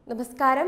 നമസ്കാരം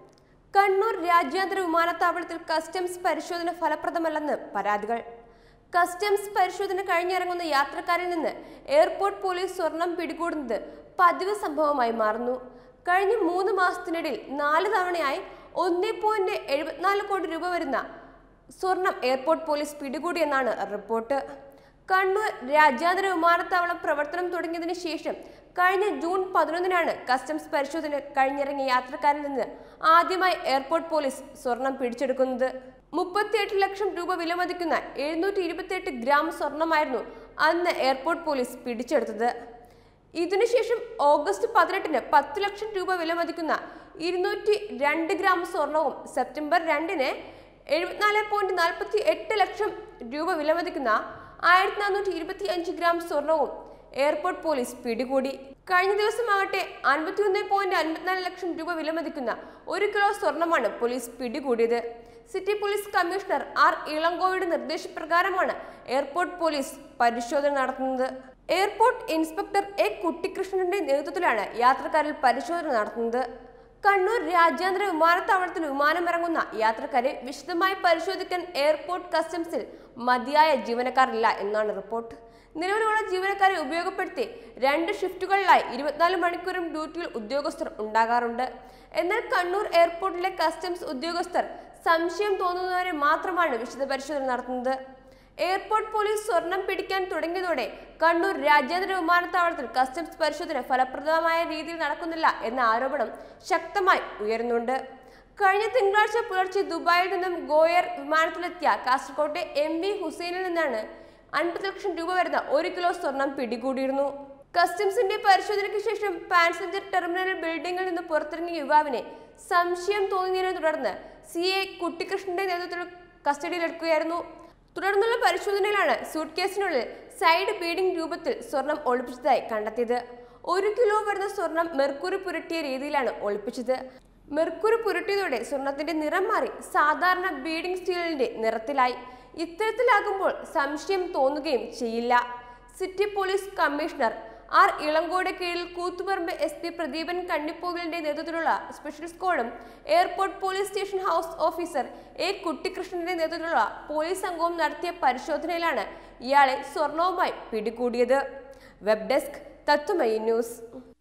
കണ്ണൂർ രാജ്യാന്തര വിമാനത്താവളത്തിൽ കസ്റ്റംസ് പരിശോധന ഫലപ്രദമല്ലെന്ന് പരാതികൾ കസ്റ്റംസ് പരിശോധന കഴിഞ്ഞിറങ്ങുന്ന യാത്രക്കാരിൽ നിന്ന് എയർപോർട്ട് പോലീസ് സ്വർണം പിടികൂടുന്നത് പതിവ് സംഭവമായി മാറുന്നു കഴിഞ്ഞ മൂന്ന് മാസത്തിനിടയിൽ നാല് തവണയായി ഒന്നേ പോയിന്റ് എഴുപത്തിനാല് കോടി രൂപ വരുന്ന സ്വർണം എയർപോർട്ട് പോലീസ് പിടികൂടിയെന്നാണ് റിപ്പോർട്ട് കണ്ണൂർ രാജ്യാന്തര വിമാനത്താവളം പ്രവർത്തനം തുടങ്ങിയതിനു ശേഷം കഴിഞ്ഞ ജൂൺ പതിനൊന്നിനാണ് കസ്റ്റംസ് പരിശോധന കഴിഞ്ഞിറങ്ങിയ യാത്രക്കാരിൽ നിന്ന് ആദ്യമായി എയർപോർട്ട് പോലീസ് സ്വർണം പിടിച്ചെടുക്കുന്നത് മുപ്പത്തിയെട്ട് ലക്ഷം രൂപ വിലമതിക്കുന്ന എഴുന്നൂറ്റി ഇരുപത്തിയെട്ട് ഗ്രാം സ്വർണമായിരുന്നു അന്ന് എയർപോർട്ട് പോലീസ് പിടിച്ചെടുത്തത് ഇതിനുശേഷം ഓഗസ്റ്റ് പതിനെട്ടിന് പത്ത് ലക്ഷം രൂപ വിലമതിക്കുന്ന ഇരുന്നൂറ്റി രണ്ട് ഗ്രാം സ്വർണവും സെപ്റ്റംബർ രണ്ടിന് എഴുപത്തിനാല് പോയിന്റ് നാൽപ്പത്തി എട്ട് ലക്ഷം രൂപ വിലമതിക്കുന്ന ആയിരത്തി നാനൂറ്റി ഇരുപത്തി അഞ്ച് ഗ്രാം സ്വർണവും എയർപോർട്ട് പോലീസ് പിടികൂടി കഴിഞ്ഞ ദിവസമാകട്ടെ അൻപത്തിയൊന്ന് പോയിന്റ് അൻപത്തിനാല് ലക്ഷം രൂപ വിലമതിക്കുന്ന ഒരു കിലോ സ്വർണമാണ് പോലീസ് പിടികൂടിയത് സിറ്റി പോലീസ് കമ്മീഷണർ ആർ ഇളങ്കോയുടെ നിർദ്ദേശപ്രകാരമാണ് എയർപോർട്ട് പോലീസ് പരിശോധന നടത്തുന്നത് എയർപോർട്ട് ഇൻസ്പെക്ടർ എ കുട്ടിക്കൃഷ്ണന്റെ നേതൃത്വത്തിലാണ് യാത്രക്കാരിൽ പരിശോധന നടത്തുന്നത് കണ്ണൂർ രാജ്യാന്തര വിമാനത്താവളത്തിൽ വിമാനമിറങ്ങുന്ന യാത്രക്കാരെ വിശദമായി പരിശോധിക്കാൻ എയർപോർട്ട് കസ്റ്റംസിൽ മതിയായ ജീവനക്കാരില്ല എന്നാണ് റിപ്പോർട്ട് നിലവിലുള്ള ജീവനക്കാരെ ഉപയോഗപ്പെടുത്തി രണ്ട് ഷിഫ്റ്റുകളിലായി ഇരുപത്തിനാല് മണിക്കൂറും ഡ്യൂട്ടിയിൽ ഉദ്യോഗസ്ഥർ ഉണ്ടാകാറുണ്ട് എന്നാൽ കണ്ണൂർ എയർപോർട്ടിലെ കസ്റ്റംസ് ഉദ്യോഗസ്ഥർ സംശയം തോന്നുന്നവരെ മാത്രമാണ് വിശദ പരിശോധന നടത്തുന്നത് എയർപോർട്ട് പോലീസ് സ്വർണം പിടിക്കാൻ തുടങ്ങിയതോടെ കണ്ണൂർ രാജ്യാന്തര വിമാനത്താവളത്തിൽ കസ്റ്റംസ് പരിശോധന ഫലപ്രദമായ രീതിയിൽ നടക്കുന്നില്ല എന്ന ആരോപണം ശക്തമായി ഉയരുന്നുണ്ട് കഴിഞ്ഞ തിങ്കളാഴ്ച പുലർച്ചെ ദുബായിൽ നിന്നും ഗോയർ വിമാനത്തിലെത്തിയ കാസർകോട്ടെ എം വി ഹുസൈനിൽ നിന്നാണ് അൻപത് ലക്ഷം രൂപ വരുന്ന ഒരു കിലോ സ്വർണം പിടികൂടിയിരുന്നു കസ്റ്റംസിന്റെ പരിശോധനയ്ക്ക് ശേഷം പാസഞ്ചർ ടെർമിനൽ ബിൽഡിംഗിൽ നിന്ന് പുറത്തിറങ്ങിയ യുവാവിനെ സംശയം തോന്നിയതിനെ തുടർന്ന് സി എ കുട്ടിക്കൃഷ്ണന്റെ നേതൃത്വത്തിൽ കസ്റ്റഡിയിലെടുക്കുകയായിരുന്നു തുടർന്നുള്ള പരിശോധനയിലാണ് സൂട്ട് കേസിനുള്ളിൽ സൈഡ് ബീഡിംഗ് രൂപത്തിൽ സ്വർണം ഒളിപ്പിച്ചതായി കണ്ടെത്തിയത് ഒരു കിലോ വരുന്ന സ്വർണം മെർക്കുറി പുരട്ടിയ രീതിയിലാണ് ഒളിപ്പിച്ചത് മെർക്കുറി പുരട്ടിയതോടെ സ്വർണത്തിന്റെ നിറം മാറി സാധാരണ ബീഡിംഗ് സ്റ്റീലിന്റെ നിറത്തിലായി ഇത്തരത്തിലാകുമ്പോൾ സംശയം തോന്നുകയും ചെയ്യില്ല സിറ്റി പോലീസ് കമ്മീഷണർ ആർ ഇളങ്കോയുടെ കീഴിൽ കൂത്തുപറമ്പ് എസ് പി പ്രദീപൻ കണ്ണിപ്പോകലിന്റെ നേതൃത്വത്തിലുള്ള സ്പെഷ്യൽ സ്ക്വാഡും airport police station house officer A കുട്ടിക്കൃഷ്ണന്റെ നേതൃത്വത്തിലുള്ള പോലീസ് സംഘവും നടത്തിയ പരിശോധനയിലാണ് ഇയാളെ സ്വർണവുമായി പിടികൂടിയത് വെബ് ഡെസ്ക് തത്തുമയി ന്യൂസ്